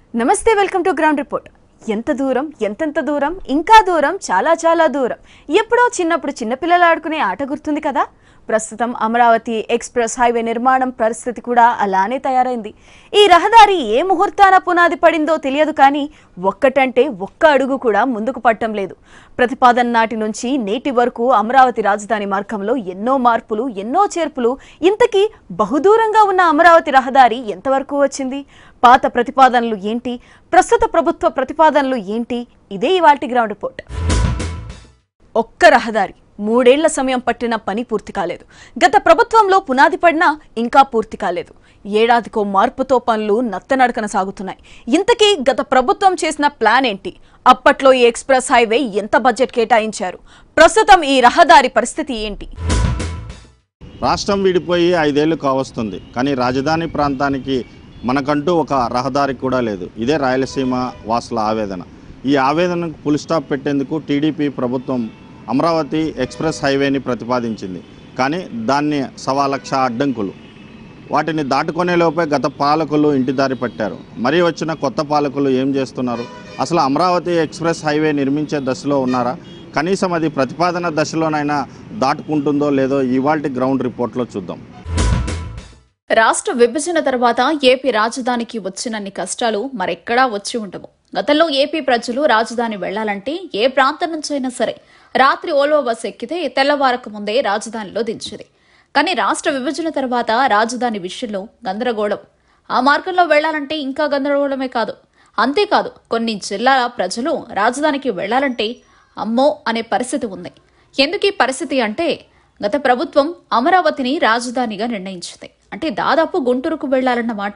నమస్తే welcome to ground report ఎంత దూరం ఎంతెంత దూరం ఇంకా దూరం చాలా చాలా దూరం ఎప్పుడో చిన్నప్పుడు చిన్నపిల్లలు ఆడుకునే ఆట గుర్తుంది కదా ప్రస్తుతం అమరావతి ఎక్స్ప్రెస్ హైవే నిర్మాణం పరిస్థితి కూడా అలానే తయారైంది ఈ రహదారి ఏ ముహూర్తాన పునాది పడిందో తెలియదు కానీ ఒక్కటంటే ఒక్క అడుగు కూడా ముందుకు పట్టం లేదు ప్రతిపాదన నాటి నుంచి నేటి వరకు అమరావతి రాజధాని మార్గంలో ఎన్నో మార్పులు ఎన్నో చేర్పులు ఇంతకీ బహుదూరంగా ఉన్న అమరావతి రహదారి ఎంతవరకు వచ్చింది పాత ప్రతిపాదనలు ఏంటి ప్రస్తుత ప్రభుత్వ ప్రతిపాదనలు ఏంటి ఇదే ఇవాల్టి గ్రౌండ్ రిపోర్ట్ ఒక్క రహదారి మూడేళ్ల సమయం పట్టిన పని పూర్తి కాలేదు గత ప్రభుత్వంలో పునాది పడినా ఇంకా పూర్తి కాలేదు ఏడాదికో మార్పుతో పనులు నత్తనడకన సాగుతున్నాయి ఇంతకీ గత ప్రభుత్వం చేసిన ప్లాన్ ఏంటి అప్పట్లో ఈ ఎక్స్ప్రెస్ హైవే ఎంత బడ్జెట్ కేటాయించారు ప్రస్తుతం ఈ రహదారి పరిస్థితి ఏంటి రాష్ట్రం విడిపోయి ఐదేళ్లు కావస్తుంది కానీ రాజధాని ప్రాంతానికి మనకంటూ ఒక రహదారి కూడా లేదు ఇదే రాయలసీమ వాసుల ఆవేదన ఈ ఆవేదనకు ఫుల్ స్టాప్ పెట్టేందుకు టీడీపీ ప్రభుత్వం అమరావతి ఎక్స్ప్రెస్ హైవేని ప్రతిపాదించింది కానీ దాన్ని సవా లక్ష అడ్డంకులు వాటిని దాటుకునే లోపే గత పాలకులు ఇంటిదారి పట్టారు మరీ వచ్చిన కొత్త పాలకులు ఏం చేస్తున్నారు అసలు అమరావతి ఎక్స్ప్రెస్ హైవే నిర్మించే దశలో ఉన్నారా కనీసం అది ప్రతిపాదన దశలోనైనా దాటుకుంటుందో లేదో ఇవాల్టి గ్రౌండ్ రిపోర్ట్లో చూద్దాం రాష్ట్ర విభజన తర్వాత ఏపీ రాజధానికి వచ్చినన్ని కష్టాలు మరెక్కడా వచ్చి ఉండవు గతంలో ఏపీ ప్రజలు రాజధాని వెళ్లాలంటే ఏ ప్రాంతం నుంచైనా సరే రాత్రి ఓల్వో బస్ ఎక్కితే తెల్లవారక ముందే రాజధానిలో దించేది కానీ రాష్ట్ర విభజన తర్వాత రాజధాని విషయంలో గందరగోళం ఆ మార్గంలో వెళ్లాలంటే ఇంకా గందరగోళమే కాదు అంతేకాదు కొన్ని జిల్లాల ప్రజలు రాజధానికి వెళ్లాలంటే అమ్మో అనే పరిస్థితి ఉంది ఎందుకు ఈ పరిస్థితి అంటే గత ప్రభుత్వం అమరావతిని రాజధానిగా నిర్ణయించింది అంటే దాదాపు గుంటూరుకు వెళ్లాలన్నమాట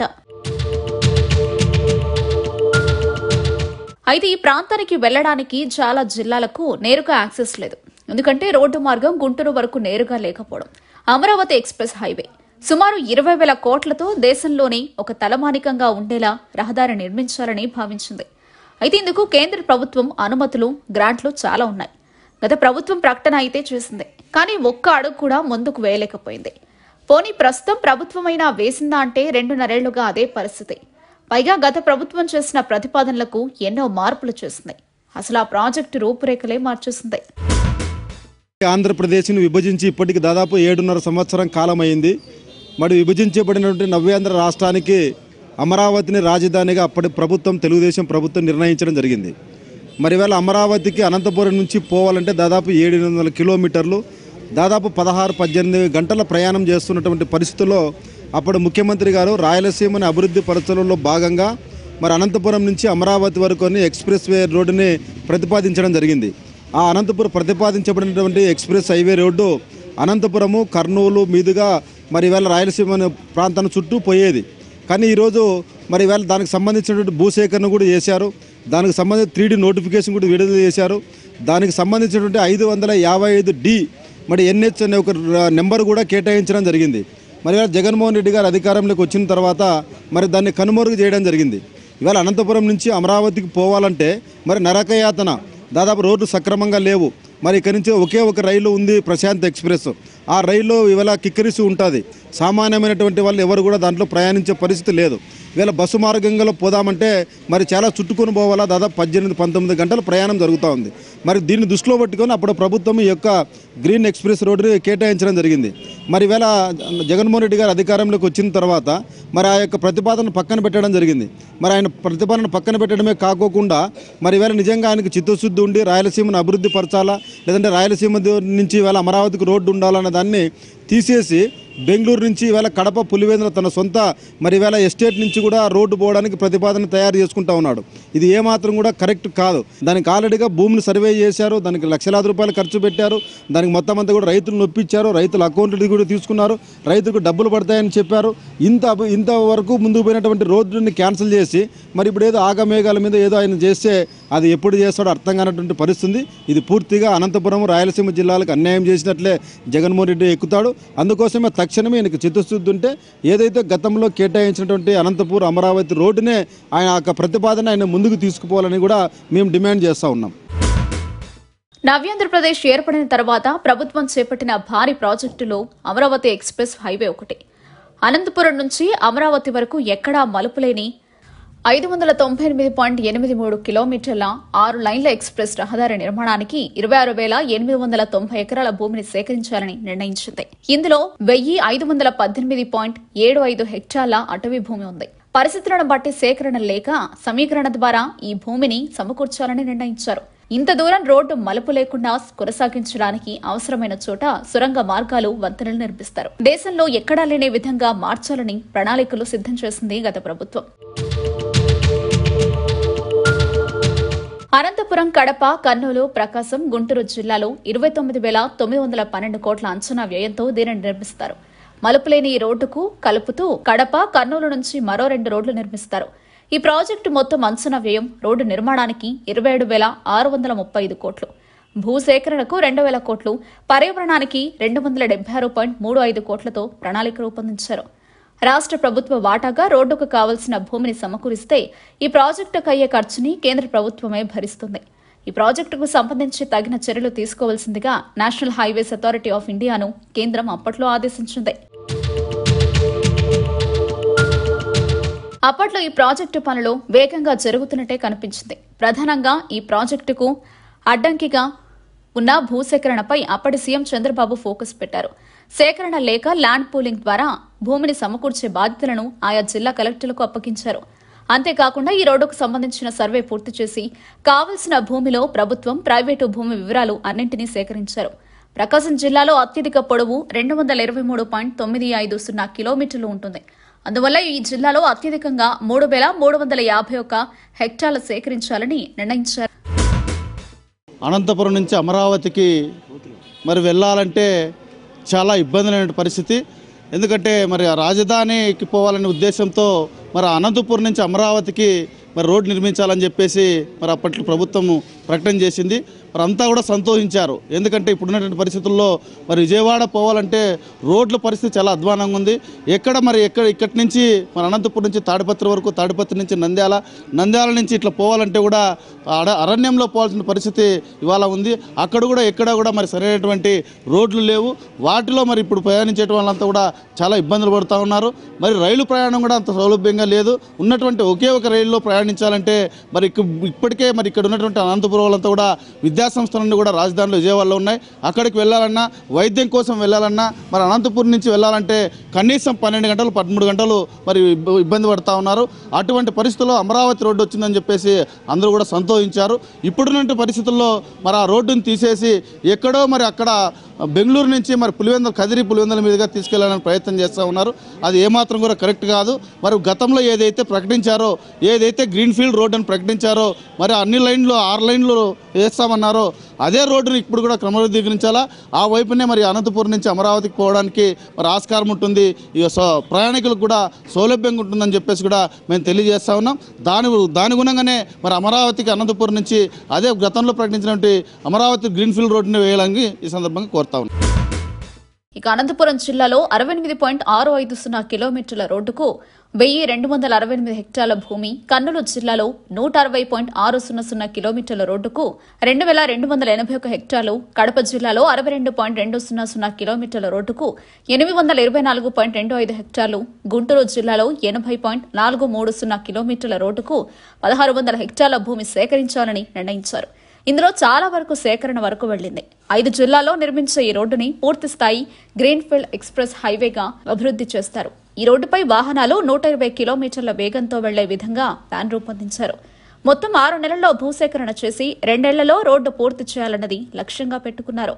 అయితే ఈ ప్రాంతానికి వెళ్లడానికి చాలా జిల్లాలకు నేరుగా యాక్సెస్ లేదు ఎందుకంటే రోడ్డు మార్గం గుంటూరు వరకు నేరుగా లేకపోవడం అమరావతి ఎక్స్ప్రెస్ హైవే సుమారు ఇరవై వేల కోట్లతో దేశంలోనే ఒక తలమానికంగా ఉండేలా రహదారి నిర్మించాలని భావించింది అయితే ఇందుకు కేంద్ర ప్రభుత్వం అనుమతులు గ్రాంట్లు చాలా ఉన్నాయి గత ప్రభుత్వం ప్రకటన అయితే చేసింది కానీ ఒక్క అడుగు కూడా ముందుకు వేయలేకపోయింది పోనీ ప్రస్తుతం ప్రభుత్వమైనా వేసిందా అంటే రెండున్నరేళ్లుగా అదే పరిస్థితి పైగా గత ప్రభుత్వం చేసిన ప్రతిపాదనలకు ఎన్నో మార్పులు చేసింది అసలు ఆ ప్రాజెక్టు రూపురేఖలే మార్చేసింది ఆంధ్రప్రదేశ్ను విభజించి ఇప్పటికి దాదాపు ఏడున్నర సంవత్సరం కాలమైంది మరి విభజించబడినటువంటి నవ్యాంధ్ర రాష్ట్రానికి అమరావతిని రాజధానిగా అప్పటి ప్రభుత్వం తెలుగుదేశం ప్రభుత్వం నిర్ణయించడం జరిగింది మరి వేళ అమరావతికి అనంతపురం నుంచి పోవాలంటే దాదాపు ఏడు వందల కిలోమీటర్లు దాదాపు పదహారు పద్దెనిమిది గంటల ప్రయాణం చేస్తున్నటువంటి పరిస్థితుల్లో అప్పుడు ముఖ్యమంత్రి గారు రాయలసీమని అభివృద్ధి పరచడంలో భాగంగా మరి అనంతపురం నుంచి అమరావతి వరకు అని ఎక్స్ప్రెస్ వే రోడ్డుని ప్రతిపాదించడం జరిగింది ఆ అనంతపురం ప్రతిపాదించబడినటువంటి express highway road Anantapuram Kurnool మీదుగా మరి ఇవాళ రాయలసీమ అనే ప్రాంతం చుట్టూ పోయేది కానీ ఈరోజు మరి ఇవాళ దానికి సంబంధించినటువంటి భూసేకరణ కూడా చేశారు దానికి సంబంధించి త్రీ నోటిఫికేషన్ కూడా విడుదల చేశారు దానికి సంబంధించినటువంటి ఐదు వందల యాభై ఐదు డి మరి ఎన్హెచ్ అనే ఒక ర- నెంబర్ కూడా కేటాయించడం జరిగింది మరి ఇవాళ జగన్మోహన్ రెడ్డి గారు అధికారంలోకి వచ్చిన తర్వాత మరి దాన్ని కనుమరుగు చేయడం జరిగింది ఇవాళ అనంతపురం నుంచి అమరావతికి పోవాలంటే మరి నరకయాతన దాదాపు రోడ్లు సక్రమంగా లేవు మరి ఇక్కడి నుంచి ఒకే ఒక రైలు ఉంది ప్రశాంత్ ఎక్స్ప్రెస్ ఆ రైల్లో ఇవాళ కిక్కిరిసి ఉంటుంది సామాన్యమైనటువంటి వాళ్ళు ఎవరు కూడా దాంట్లో ప్రయాణించే పరిస్థితి లేదు ఇవాళ బస్సు మార్గంలో పోదామంటే మరి చాలా చుట్టుకొని పోవాలా దాదాపు పద్దెనిమిది పంతొమ్మిది గంటల ప్రయాణం జరుగుతూ ఉంది మరి దీన్ని దృష్టిలో పెట్టుకొని అప్పుడు ప్రభుత్వం ఈ యొక్క గ్రీన్ ఎక్స్ప్రెస్ రోడ్డుని కేటాయించడం జరిగింది మరి ఇవాళ జగన్మోహన్ రెడ్డి గారు అధికారంలోకి వచ్చిన తర్వాత మరి ఆ యొక్క ప్రతిపాదన పక్కన పెట్టడం జరిగింది మరి ఆయన ప్రతిపాదన పక్కన పెట్టడమే కాకోకుండా మరి ఇవాళ నిజంగా ఆయనకు చిత్తశుద్ధి ఉండి రాయలసీమను అభివృద్ధి పరచాలా లేదంటే రాయలసీమ దో- నుంచి ఇవాళ అమరావతికి రోడ్డు ఉండాలన్న దాన్ని తీసేసి బెంగళూరు నుంచి ఇవాళ కడప పులివేంద్ర తన సొంత మరి ఇవాళ ఎస్టేట్ నుంచి కూడా రోడ్డు పోవడానికి ప్రతిపాదన తయారు చేసుకుంటా ఉన్నాడు ఇది ఏమాత్రం కూడా కరెక్ట్ కాదు దానికి ఆల్రెడీగా భూమిని సర్వే చేశారు దానికి లక్షలాది రూపాయలు ఖర్చు పెట్టారు దానికి మొత్తం అంతా కూడా రైతులు నొప్పించారు రైతుల అకౌంట్లు కూడా తీసుకున్నారు రైతులకు డబ్బులు పడతాయని చెప్పారు ఇంత అభి- ఇంతవరకు ముందుకు పోయినటువంటి రోడ్డుని క్యాన్సిల్ చేసి మరి ఇప్పుడు ఏదో ఆగమేఘాల మీద ఏదో ఆయన చేస్తే అది ఎప్పుడు చేస్తాడో అర్థం కానటువంటి పరిస్థితి ఉంది. ఇది పూర్తిగా అనంతపురం రాయలసీమ జిల్లాలకు అన్యాయం చేసినట్లే జగన్మోహన్ రెడ్డి ఎక్కుతాడు అందుకోసమే తక్షణమే ఆయనకు చిత్తశుద్ధి ఉంటే ఏదైతే గతంలో కేటాయించినటువంటి అనంతపూర్ అమరావతి రోడ్డునే ఆయన ఆ యొక్క ప్రతిపాదన ఆయన ముందుకు తీసుకుపోవాలని కూడా మేము డిమాండ్ చేస్తూ ఉన్నాం నవ్యాంధ్రప్రదేశ్ ఏర్పడిన తర్వాత ప్రభుత్వం చేపట్టిన భారీ ప్రాజెక్టులో అమరావతి ఎక్స్ప్రెస్ హైవే ఒకటి అనంతపురం నుంచి అమరావతి వరకు ఎక్కడా మలుపులేని ఐదు వందల తొంభై ఎనిమిది పాయింట్ ఎనిమిది మూడు కిలోమీటర్ల ఆరు లైన్ల ఎక్స్ప్రెస్ రహదారి నిర్మాణానికి ఇరవై ఆరు వేల ఎనిమిది వందల తొంభై ఎకరాల భూమిని సేకరించాలని నిర్ణయించింది ఇందులో వెయ్యి ఐదు వందల పద్దెనిమిది పాయింట్ ఏడు ఐదు హెక్టార్ల అటవీ భూమి ఉంది పరిస్థితులను బట్టి సేకరణ లేక సమీకరణ ద్వారా ఈ భూమిని సమకూర్చాలని నిర్ణయించారు ఇంత దూరం రోడ్డు మలుపు లేకుండా కొనసాగించడానికి అవసరమైన చోట సొరంగ మార్గాలు వంతెనలు నిర్మిస్తారు దేశంలో ఎక్కడా లేని విధంగా మార్చాలని ప్రణాళికలు సిద్ధం చేసింది గత ప్రభుత్వం అనంతపురం కడప కర్నూలు ప్రకాశం గుంటూరు జిల్లాలో ఇరవై తొమ్మిది వేల తొమ్మిది వందల పన్నెండు కోట్ల అంచనా వ్యయంతో దీనిని నిర్మిస్తారు మలుపులేని ఈ రోడ్డుకు కలుపుతూ కడప కర్నూలు నుంచి మరో రెండు రోడ్లు నిర్మిస్తారు ఈ ప్రాజెక్టు మొత్తం అంచనా వ్యయం రోడ్డు నిర్మాణానికి ఇరవై ఏడు వేల ఆరు వందల ముప్పై ఐదు కోట్లు భూసేకరణకు రెండు వేల కోట్లు పర్యావరణానికి రెండు వందల డెబ్బై ఆరు పాయింట్ మూడు ఐదు కోట్లతో ప్రణాళిక రూపొందించారు రాష్ట్ర ప్రభుత్వ వాటాగా రోడ్డుకు కావలసిన భూమిని సమకూరిస్తే ఈ ప్రాజెక్టుకు అయ్యే ఖర్చుని కేంద్ర ప్రభుత్వమే భరిస్తుంది ఈ ప్రాజెక్టుకు సంబంధించి తగిన చర్యలు తీసుకోవాల్సిందిగా నేషనల్ హైవేస్ అథారిటీ ఆఫ్ ఇండియాను కేంద్రం అప్పట్లో ఆదేశించింది అప్పట్లో ఈ ప్రాజెక్టు పనులు వేగంగా జరుగుతున్నట్టే కనిపించింది ప్రధానంగా ఈ ప్రాజెక్టుకు అడ్డంకిగా ఉన్న భూసేకరణపై అప్పటి సీఎం చంద్రబాబు ఫోకస్ పెట్టారు సేకరణ లేక ల్యాండ్ పూలింగ్ ద్వారా భూమిని సమకూర్చే బాధ్యతలను ఆయా జిల్లా కలెక్టర్లకు అప్పగించారు అంతేకాకుండా ఈ రోడ్డుకు సంబంధించిన సర్వే పూర్తి చేసి కావలసిన భూమిలో ప్రభుత్వం ప్రైవేటు భూమి వివరాలు అన్నింటినీ సేకరించారు ప్రకాశం జిల్లాలో అత్యధిక పొడవు రెండు వందల ఇరవై మూడు పాయింట్ తొమ్మిది ఐదు సున్నా కిలోమీటర్లు ఉంటుంది అందువల్ల ఈ జిల్లాలో అత్యధికంగా మూడు వేల మూడు వందల యాభై ఒక్క హెక్టార్లు సేకరించాలని నిర్ణయించారు అనంతపురం నుంచి అమరావతికి మరి వెళ్ళాలంటే చాలా ఇబ్బందులైన పరిస్థితి ఎందుకంటే మరి ఆ రాజధానికి పోవాలనే ఉద్దేశంతో మరి అనంతపురం నుంచి అమరావతికి మరి రోడ్డు నిర్మించాలని చెప్పేసి మరి అప్పట్లో ప్రభుత్వం ప్రకటన చేసింది మరి అంతా కూడా సంతోషించారు ఎందుకంటే ఇప్పుడున్నటువంటి పరిస్థితుల్లో మరి విజయవాడ పోవాలంటే రోడ్ల పరిస్థితి చాలా అధ్వానంగా ఉంది ఎక్కడ మరి ఎక్కడ ఇక్కడి నుంచి మరి అనంతపురం నుంచి తాడిపత్రి వరకు తాడిపత్రి నుంచి నంద్యాల నంద్యాల నుంచి ఇట్లా పోవాలంటే కూడా అడ అరణ్యంలో పోవాల్సిన పరిస్థితి ఇవాళ ఉంది అక్కడ కూడా ఎక్కడ కూడా మరి సరైనటువంటి రోడ్లు లేవు వాటిలో మరి ఇప్పుడు ప్రయాణించే వాళ్ళంతా కూడా చాలా ఇబ్బందులు పడుతూ ఉన్నారు మరి రైలు ప్రయాణం కూడా అంత సౌలభ్యంగా లేదు ఉన్నటువంటి ఒకే ఒక రైల్లో ప్రయాణించాలంటే మరి ఇక- ఇప్పటికే మరి ఇక్కడ ఉన్నటువంటి అనంతపురం వాళ్ళంతా కూడా విద్యాసంస్థలన్నీ కూడా రాజధానిలో విజయవాడలో ఉన్నాయి అక్కడికి వెళ్ళాలన్నా వైద్యం కోసం వెళ్ళాలన్నా మరి అనంతపురం నుంచి వెళ్ళాలంటే కనీసం పన్నెండు గంటలు పదమూడు గంటలు మరి ఇబ్బ- ఇబ్బంది పడుతూ ఉన్నారు అటువంటి పరిస్థితుల్లో అమరావతి రోడ్డు వచ్చిందని చెప్పేసి అందరూ కూడా సంతోషించారు ఇప్పుడున్నటువంటి పరిస్థితుల్లో మరి ఆ రోడ్డుని తీసేసి ఎక్కడో మరి అక్కడ బెంగళూరు నుంచి మరి పులివెందుల కదిరి పులివెందుల మీదుగా తీసుకెళ్లాలని ప్రయత్నం చేస్తూ ఉన్నారు అది ఏమాత్రం కూడా కరెక్ట్ కాదు మరి గతంలో ఏదైతే ప్రకటించారో ఏదైతే గ్రీన్ ఫీల్డ్ రోడ్ అని ప్రకటించారో మరి అన్ని లైన్లు ఆరు లైన్లు వేస్తామన్నారో అదే రోడ్డుని ఇప్పుడు కూడా క్రమబద్ధీకరించాలా ఆ వైపునే మరి అనంతపురం నుంచి అమరావతికి పోవడానికి మరి ఆస్కారం ఉంటుంది ఇక సో ప్రయాణికులకు కూడా సౌలభ్యంగా ఉంటుందని చెప్పేసి కూడా మేము తెలియజేస్తా ఉన్నాం దాని దాని గుణంగానే మరి అమరావతికి అనంతపురం నుంచి అదే గతంలో ప్రకటించినటువంటి అమరావతి గ్రీన్ ఫీల్డ్ రోడ్డుని వేయాలని ఈ సందర్భంగా కోరుతా ఉన్నాం ఇక అనంతపురం జిల్లాలో అరవై ఎనిమిది పాయింట్ ఆరు ఐదు సున్నా కిలోమీటర్ల రోడ్డుకు వెయ్యి రెండు వందల అరవై ఎనిమిది హెక్టార్ల భూమి కర్నూలు జిల్లాలో నూట అరవై పాయింట్ ఆరు సున్నా సున్నా కిలోమీటర్ల రోడ్డుకు రెండు వేల రెండు వందల ఎనభై ఒక హెక్టార్లు కడప జిల్లాలో అరవై రెండు పాయింట్ రెండు సున్నా సున్నా కిలోమీటర్ల రోడ్డుకు ఎనిమిది వందల ఇరవై నాలుగు పాయింట్ రెండు ఐదు హెక్టార్లు గుంటూరు జిల్లాలో ఎనభై పాయింట్ నాలుగు మూడు సున్నా కిలోమీటర్ల రోడ్డుకు పదహారు వందల హెక్టార్ల భూమి సేకరించాలని నిర్ణయించారు ఇందులో చాలా వరకు సేకరణ వరకు వెళ్లింది ఐదు జిల్లాల్లో నిర్మించే ఈ రోడ్డుని పూర్తి స్థాయి గ్రీన్ఫీల్డ్ ఎక్స్ప్రెస్ హైవేగా అభివృద్ధి చేస్తారు ఈ రోడ్డుపై వాహనాలు నూట ఇరవై కిలోమీటర్ల వేగంతో వెళ్లే విధంగా ప్లాన్ రూపొందించారు మొత్తం ఆరు నెలల్లో భూసేకరణ చేసి రెండేళ్లలో రోడ్డు పూర్తి చేయాలన్నది లక్ష్యంగా పెట్టుకున్నారు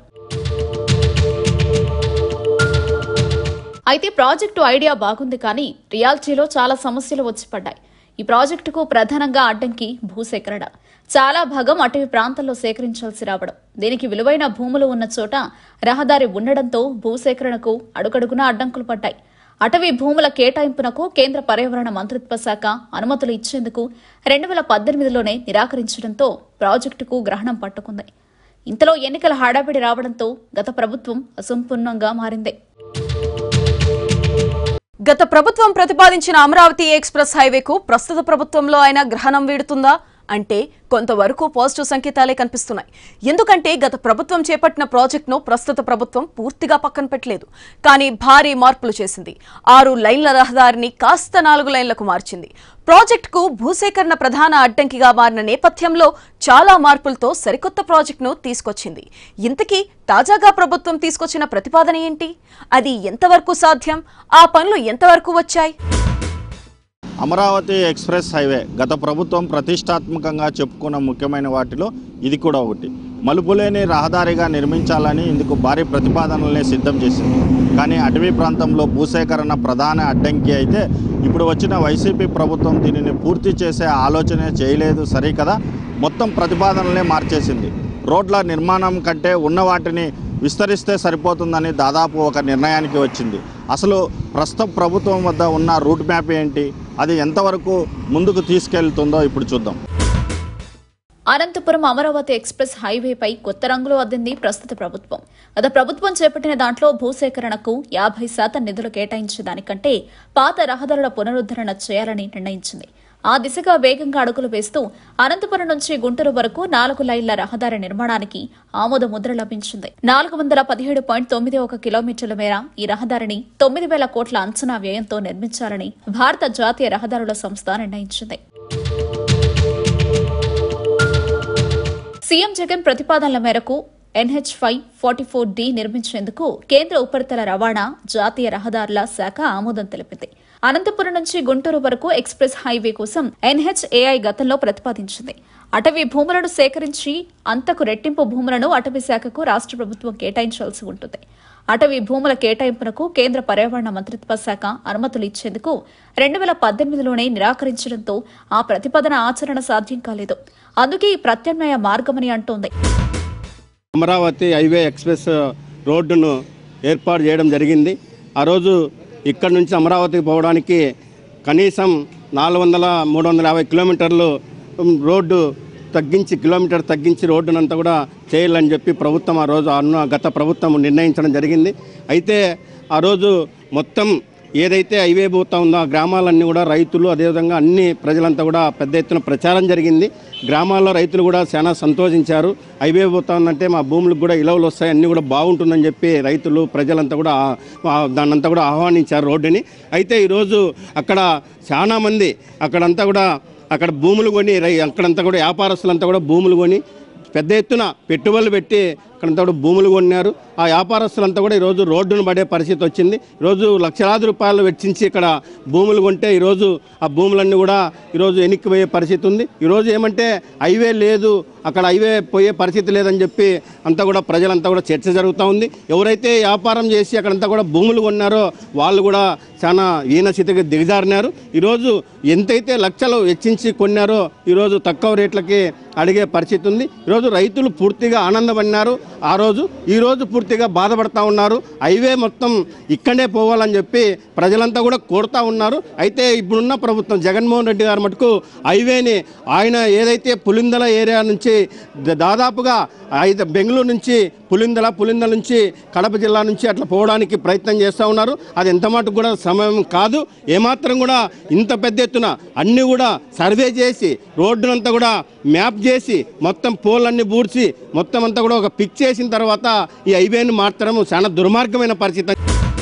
అయితే ప్రాజెక్టు ఐడియా బాగుంది కానీ రియాలిటీలో చాలా సమస్యలు వచ్చి పడ్డాయి ఈ ప్రాజెక్టుకు ప్రధానంగా అడ్డంకి భూసేకరణ చాలా భాగం అటవీ ప్రాంతాల్లో సేకరించాల్సి రావడం దీనికి విలువైన భూములు ఉన్న చోట రహదారి ఉండడంతో భూసేకరణకు అడుగడుగునా అడ్డంకులు పడ్డాయి అటవీ భూముల కేటాయింపునకు కేంద్ర పర్యావరణ మంత్రిత్వ శాఖ అనుమతులు ఇచ్చేందుకు రెండు వేల పద్దెనిమిదిలోనే నిరాకరించడంతో ప్రాజెక్టుకు గ్రహణం పట్టుకుంది ఇంతలో ఎన్నికల హడావిడి రావడంతో గత ప్రభుత్వం అసంపూర్ణంగా మారింది గత ప్రభుత్వం ప్రతిపాదించిన అమరావతి ఎక్స్ప్రెస్ హైవేకు ప్రస్తుత ప్రభుత్వంలో అయినా గ్రహణం వీడుతుందా అంటే కొంతవరకు పాజిటివ్ సంకేతాలే కనిపిస్తున్నాయి ఎందుకంటే గత ప్రభుత్వం చేపట్టిన ప్రాజెక్టును ప్రస్తుత ప్రభుత్వం పూర్తిగా పక్కన పెట్టలేదు కానీ భారీ మార్పులు చేసింది ఆరు లైన్ల రహదారిని కాస్త నాలుగు లైన్లకు మార్చింది ప్రాజెక్టుకు భూసేకరణ ప్రధాన అడ్డంకిగా మారిన నేపథ్యంలో చాలా మార్పులతో సరికొత్త ప్రాజెక్టును తీసుకొచ్చింది ఇంతకీ తాజాగా ప్రభుత్వం తీసుకొచ్చిన ప్రతిపాదన ఏంటి అది ఎంతవరకు సాధ్యం ఆ పనులు ఎంతవరకు వచ్చాయి అమరావతి ఎక్స్ప్రెస్ హైవే గత ప్రభుత్వం ప్రతిష్టాత్మకంగా చెప్పుకున్న ముఖ్యమైన వాటిలో ఇది కూడా ఒకటి మలుపులేని రహదారిగా నిర్మించాలని ఇందుకు భారీ ప్రతిపాదనల్ని సిద్ధం చేసింది కానీ అటవీ ప్రాంతంలో భూసేకరణ ప్రధాన అడ్డంకి అయితే ఇప్పుడు వచ్చిన వైసీపీ ప్రభుత్వం దీనిని పూర్తి చేసే ఆలోచనే చేయలేదు సరే కదా మొత్తం ప్రతిపాదనలే మార్చేసింది రోడ్ల నిర్మాణం కంటే ఉన్న వాటిని విస్తరిస్తే సరిపోతుందని దాదాపు ఒక నిర్ణయానికి వచ్చింది అసలు ప్రస్తుత ప్రభుత్వం వద్ద ఉన్న రూట్ మ్యాప్ ఏంటి అది ఎంతవరకు ముందుకు తీసుకెళ్తుందో ఇప్పుడు చూద్దాం అనంతపురం అమరావతి ఎక్స్ప్రెస్ హైవేపై కొత్త రంగులు అద్దింది ప్రస్తుత ప్రభుత్వం గత ప్రభుత్వం చేపట్టిన దాంట్లో భూసేకరణకు యాభై శాతం నిధులు కేటాయించే దానికంటే పాత రహదారుల పునరుద్ధరణ చేయాలని నిర్ణయించింది ఆ దిశగా వేగంగా అడుగులు వేస్తూ అనంతపురం నుంచి గుంటూరు వరకు నాలుగు లైన్ల రహదారి నిర్మాణానికి ఆమోద ముద్ర లభించింది నాలుగు వందల పదిహేడు పాయింట్ తొమ్మిది ఒక కిలోమీటర్ల మేర ఈ రహదారిని తొమ్మిది వేల కోట్ల అంచనా వ్యయంతో నిర్మించాలని భారత జాతీయ రహదారుల సంస్థ నిర్ణయించింది సీఎం జగన్ ప్రతిపాదనల మేరకు NH five forty four D నిర్మించేందుకు కేంద్ర ఉపరితల రవాణా జాతీయ రహదారుల శాఖ ఆమోదం తెలిపింది అనంతపురం నుంచి గుంటూరు వరకు ఎక్స్ప్రెస్ హైవే కోసం ఎన్హెచ్ఏఐ గతంలో ప్రతిపాదించింది అటవీ భూములను సేకరించి అంతకు రెట్టింపు భూములను అటవీ శాఖకు రాష్ట్ర ప్రభుత్వం కేటాయించాల్సి ఉంటుంది అటవీ భూముల కేటాయింపునకు కేంద్ర పర్యావరణ మంత్రిత్వ శాఖ అనుమతులు ఇచ్చేందుకు రెండు వేల పద్దెనిమిదిలోనే నిరాకరించడంతో ఆ ప్రతిపాదన ఆచరణ సాధ్యం కాలేదు అందుకే ఈ ప్రత్యామ్నాయ మార్గమని అంటోంది అమరావతి హైవే ఎక్స్ప్రెస్ రోడ్డును ఏర్పాటు చేయడం జరిగింది ఆ రోజు ఇక్కడ నుంచి అమరావతికి పోవడానికి కనీసం నాలుగు వందల మూడు వందల యాభై కిలోమీటర్లు ఉమ్, రోడ్డు తగ్గించి కిలోమీటర్ తగ్గించి రోడ్డునంతా కూడా చేయాలని చెప్పి ప్రభుత్వం ఆ రోజు అన్న గత ప్రభుత్వం నిర్ణయించడం జరిగింది అయితే ఆ రోజు మొత్తం ఏదైతే హైవే పోతా ఉందో ఆ గ్రామాలన్నీ కూడా రైతులు అదేవిధంగా అన్ని ప్రజలంతా కూడా పెద్ద ఎత్తున ప్రచారం జరిగింది గ్రామాల్లో రైతులు కూడా చాలా సంతోషించారు హైవే పోతా ఉందంటే మా భూములకు కూడా ఇలవలు వస్తాయి అన్నీ కూడా బాగుంటుందని చెప్పి రైతులు ప్రజలంతా కూడా ఆ- ఆ- దాన్నంతా కూడా ఆహ్వానించారు రోడ్డుని అయితే ఈరోజు అక్కడ చాలా మంది అక్కడంతా కూడా అక్కడ భూములు కొని రై అక్కడంతా కూడా వ్యాపారస్తులంతా కూడా భూములు కొని పెద్ద ఎత్తున పెట్టుబడులు పెట్టి అక్కడంతా కూడా భూములు కొన్నారు ఆ వ్యాపారస్తులంతా కూడా ఈరోజు రోడ్డును పడే పరిస్థితి వచ్చింది ఈరోజు లక్షలాది రూపాయలు వెచ్చించి ఇక్కడ భూములు కొంటే ఈరోజు ఆ భూములన్నీ కూడా ఈరోజు వెనక్కిపోయే పరిస్థితి ఉంది ఈరోజు ఏమంటే హైవే లేదు అక్కడ హైవే పోయే పరిస్థితి లేదని చెప్పి అంతా కూడా ప్రజలంతా కూడా చర్చ జరుగుతూ ఉంది ఎవరైతే వ్యాపారం చేసి అక్కడంతా కూడా భూములు కొన్నారో వాళ్ళు కూడా చాలా ఈనస్థితికి దిగజారినారు ఈరోజు ఎంతైతే లక్షలు వెచ్చించి కొన్నారో ఈరోజు తక్కువ రేట్లకి అడిగే పరిస్థితి ఉంది ఈరోజు రైతులు పూర్తిగా ఆనందపడినారు ఆ రోజు ఈ రోజు పూర్తిగా బాధపడతా ఉన్నారు హైవే మొత్తం ఇక్కడే పోవాలని చెప్పి ప్రజలంతా కూడా కోరుతా ఉన్నారు అయితే ఇప్పుడున్న ప్రభుత్వం జగన్మోహన్ రెడ్డి గారు మటుకు హైవేని ఆయన ఏదైతే పులిందల ఏరియా నుంచి ద- దాదాపుగా ఐదు బెంగళూరు నుంచి పులిందల పులిందల నుంచి కడప జిల్లా నుంచి అట్లా పోవడానికి ప్రయత్నం చేస్తూ ఉన్నారు అది ఎంత మటుకు కూడా సమయం కాదు ఏమాత్రం కూడా ఇంత పెద్ద ఎత్తున అన్నీ కూడా సర్వే చేసి రోడ్డునంతా కూడా మ్యాప్ చేసి మొత్తం పోలన్నీ బూడ్చి మొత్తం అంతా కూడా ఒక పిక్ చేసిన తర్వాత ఈ హైవేని మార్చడం చాలా దుర్మార్గమైన పరిస్థితి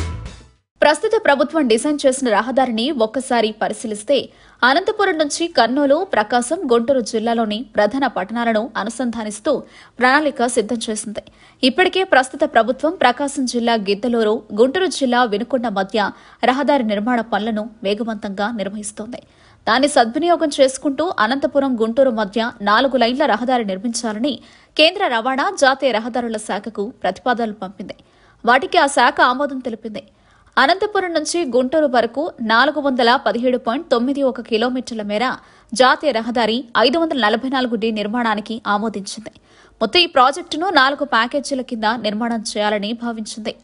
ప్రస్తుత ప్రభుత్వం డిజైన్ చేసిన రహదారిని ఒక్కసారి పరిశీలిస్తే అనంతపురం నుంచి కర్నూలు ప్రకాశం గుంటూరు జిల్లాలోని ప్రధాన పట్టణాలను అనుసంధానిస్తూ ప్రణాళిక సిద్ధం చేసింది ఇప్పటికే ప్రస్తుత ప్రభుత్వం ప్రకాశం జిల్లా గిద్దలూరు గుంటూరు జిల్లా వినుకొండ మధ్య రహదారి నిర్మాణ పనులను వేగవంతంగా నిర్వహిస్తోంది దాన్ని సద్వినియోగం చేసుకుంటూ అనంతపురం గుంటూరు మధ్య నాలుగు లైన్ల రహదారి నిర్మించాలని కేంద్ర రవాణా జాతీయ రహదారుల శాఖకు ప్రతిపాదనలు పంపింది వాటికి ఆ శాఖ ఆమోదం తెలిపింది అనంతపురం నుంచి గుంటూరు వరకు నాలుగు వందల పదిహేడు పాయింట్ తొమ్మిది ఒక కిలోమీటర్ల మేర జాతీయ రహదారి ఐదు వందల నలభై నాలుగు డి నిర్మాణానికి ఆమోదించింది మొత్తం ఈ ప్రాజెక్టును నాలుగు ప్యాకేజీల కింద నిర్మాణం చేయాలని భావించింది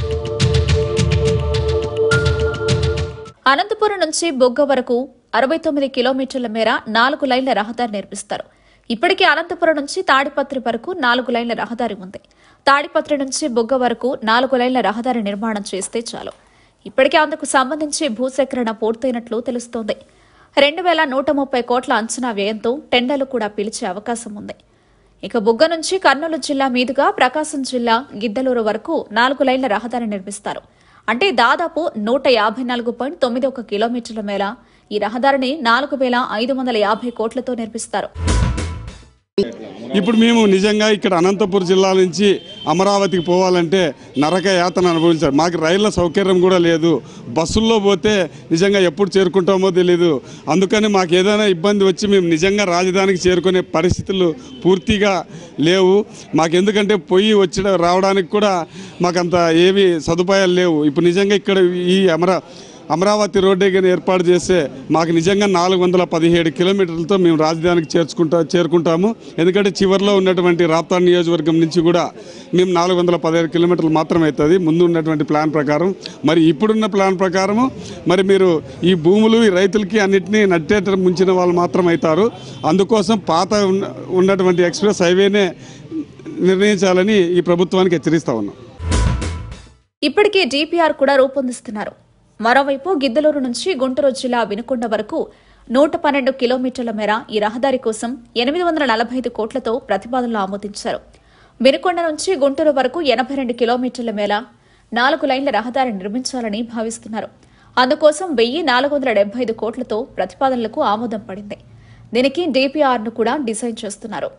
అనంతపురం నుంచి బొగ్గ వరకు అరవై తొమ్మిది కిలోమీటర్ల మేర నాలుగు లైన్ల రహదారి నిర్మిస్తారు ఇప్పటికే అనంతపురం నుంచి తాడిపత్రి వరకు నాలుగు లైన్ల రహదారి ఉంది తాడిపత్రి నుంచి బొగ్గ వరకు నాలుగు లైన్ల రహదారి నిర్మాణం చేస్తే చాలు ఇప్పటికే అందుకు సంబంధించి భూసేకరణ పూర్తయినట్లు తెలుస్తోంది రెండు వేల నూట ముప్పై కోట్ల అంచనా వ్యయంతో టెండర్లు కూడా పిలిచే అవకాశం ఉంది ఇక బుగ్గ నుంచి కర్నూలు జిల్లా మీదుగా ప్రకాశం జిల్లా గిద్దలూరు వరకు నాలుగు లైన్ల రహదారి నిర్మిస్తారు అంటే దాదాపు నూట యాభై నాలుగు పాయింట్ తొమ్మిది ఒక కిలోమీటర్ల మేర ఈ రహదారిని నాలుగు వేల ఐదు వందల యాభై కోట్లతో నిర్మిస్తారు ఇప్పుడు మేము నిజంగా ఇక్కడ అనంతపురం జిల్లా నుంచి అమరావతికి పోవాలంటే నరక యాతన అనుభవించారు మాకు రైళ్ల సౌకర్యం కూడా లేదు బస్సుల్లో పోతే నిజంగా ఎప్పుడు చేరుకుంటామో తెలియదు అందుకని మాకు ఏదైనా ఇబ్బంది వచ్చి మేము నిజంగా రాజధానికి చేరుకునే పరిస్థితులు పూర్తిగా లేవు మాకు ఎందుకంటే పొయ్యి వచ్చి రావడానికి కూడా మాకంత ఏమీ సదుపాయాలు లేవు ఇప్పుడు నిజంగా ఇక్కడ ఈ అమరా అమరావతి రోడ్డే కానీ ఏర్పాటు చేస్తే మాకు నిజంగా నాలుగు వందల పదిహేడు కిలోమీటర్లతో మేము రాజధానికి చేర్చుకుంటా చేరుకుంటాము ఎందుకంటే చివరిలో ఉన్నటువంటి రాప్తాడ్ నియోజకవర్గం నుంచి కూడా మేము నాలుగు వందల పదిహేడు కిలోమీటర్లు మాత్రమే అవుతుంది ముందు ఉన్నటువంటి ప్లాన్ ప్రకారం మరి ఇప్పుడున్న ప్లాన్ ప్రకారము మరి మీరు ఈ భూములు ఈ రైతులకి అన్నిటినీ నట్టేట ముంచిన వాళ్ళు మాత్రం అవుతారు అందుకోసం పాత ఉన్న- ఉన్నటువంటి ఎక్స్ప్రెస్ హైవేనే నిర్ణయించాలని ఈ ప్రభుత్వానికి హెచ్చరిస్తా ఉన్నాం ఇప్పటికే డిపిఆర్ కూడా రూపొందిస్తున్నారు మరోవైపు గిద్దలూరు నుంచి గుంటూరు జిల్లా వినుకొండ వరకు నూట పన్నెండు కిలోమీటర్ల మేర ఈ రహదారి కోసం ఎనిమిది వందల నలభై ఐదు కోట్లతో ప్రతిపాదనలు ఆమోదించారు వినుకొండ నుంచి గుంటూరు వరకు ఎనభై రెండు కిలోమీటర్ల మేర నాలుగు లైన్ల రహదారి నిర్మించాలని భావిస్తున్నారు అందుకోసం వెయ్యి నాలుగు వందల డెబ్బై ఐదు కోట్లతో ప్రతిపాదనలకు ఆమోదం పడింది దీనికి డిపిఆర్ను కూడా డిజైన్ చేస్తున్నారు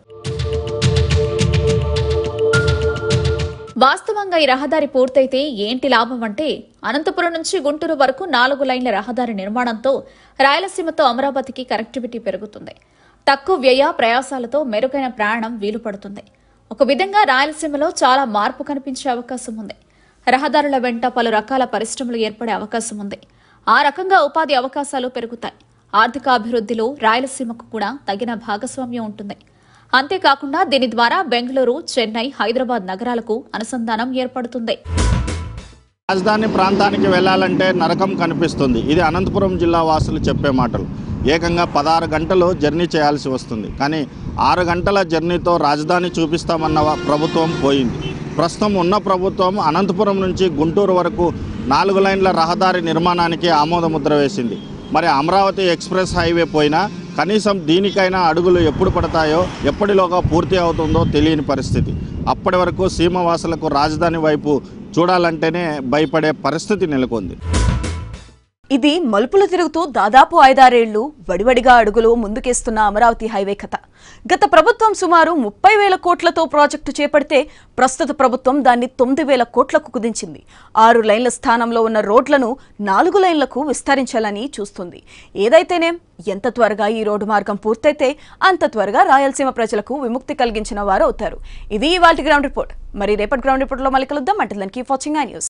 వాస్తవంగా ఈ రహదారి పూర్తయితే ఏంటి లాభం అంటే అనంతపురం నుంచి గుంటూరు వరకు నాలుగు లైన్ల రహదారి నిర్మాణంతో రాయలసీమతో అమరావతికి కనెక్టివిటీ పెరుగుతుంది తక్కువ వ్యయ ప్రయాసాలతో మెరుగైన ప్రయాణం వీలు పడుతుంది ఒక విధంగా రాయలసీమలో చాలా మార్పు కనిపించే అవకాశం ఉంది రహదారుల వెంట పలు రకాల పరిశ్రమలు ఏర్పడే అవకాశం ఉంది ఆ రకంగా ఉపాధి అవకాశాలు పెరుగుతాయి ఆర్థిక అభివృద్ధిలో రాయలసీమకు కూడా తగిన భాగస్వామ్యం ఉంటుంది అంతేకాకుండా దీని ద్వారా బెంగళూరు చెన్నై హైదరాబాద్ నగరాలకు అనుసంధానం ఏర్పడుతుంది రాజధాని ప్రాంతానికి వెళ్ళాలంటే నరకం కనిపిస్తుంది ఇది అనంతపురం జిల్లా వాసులు చెప్పే మాటలు ఏకంగా పదహారు గంటలు జర్నీ చేయాల్సి వస్తుంది కానీ ఆరు గంటల జర్నీతో రాజధాని చూపిస్తామన్న వ- ప్రభుత్వం పోయింది ప్రస్తుతం ఉన్న ప్రభుత్వం అనంతపురం నుంచి గుంటూరు వరకు నాలుగు లైన్ల రహదారి నిర్మాణానికి ఆమోదముద్ర వేసింది మరి అమరావతి ఎక్స్ప్రెస్ హైవే పోయినా కనీసం దీనికైనా అడుగులు ఎప్పుడు పడతాయో ఎప్పటిలోగా పూర్తి అవుతుందో తెలియని పరిస్థితి అప్పటి వరకు సీమవాసులకు రాజధాని వైపు చూడాలంటేనే భయపడే పరిస్థితి నెలకొంది ఇది మలుపులు తిరుగుతూ దాదాపు ఐదారేళ్లు వడివడిగా అడుగులు ముందుకేస్తున్న అమరావతి హైవే కథ గత ప్రభుత్వం సుమారు ముప్పై వేల కోట్లతో ప్రాజెక్టు చేపడితే ప్రస్తుత ప్రభుత్వం దాన్ని తొమ్మిది వేల కోట్లకు కుదించింది ఆరు లైన్ల స్థానంలో ఉన్న రోడ్లను నాలుగు లైన్లకు విస్తరించాలని చూస్తుంది ఏదైతేనేం ఎంత త్వరగా ఈ రోడ్డు మార్గం పూర్తయితే అంత త్వరగా రాయలసీమ ప్రజలకు విముక్తి కలిగించిన వారు అవుతారు ఇది ఇవాళ గ్రౌండ్ రిపోర్ట్ మరి రేపటి గ్రౌండ్ రిపోర్ట్లో మళ్ళీ కలుద్దాం అంటే దానికి వాచింగ్ ఐ న్యూస్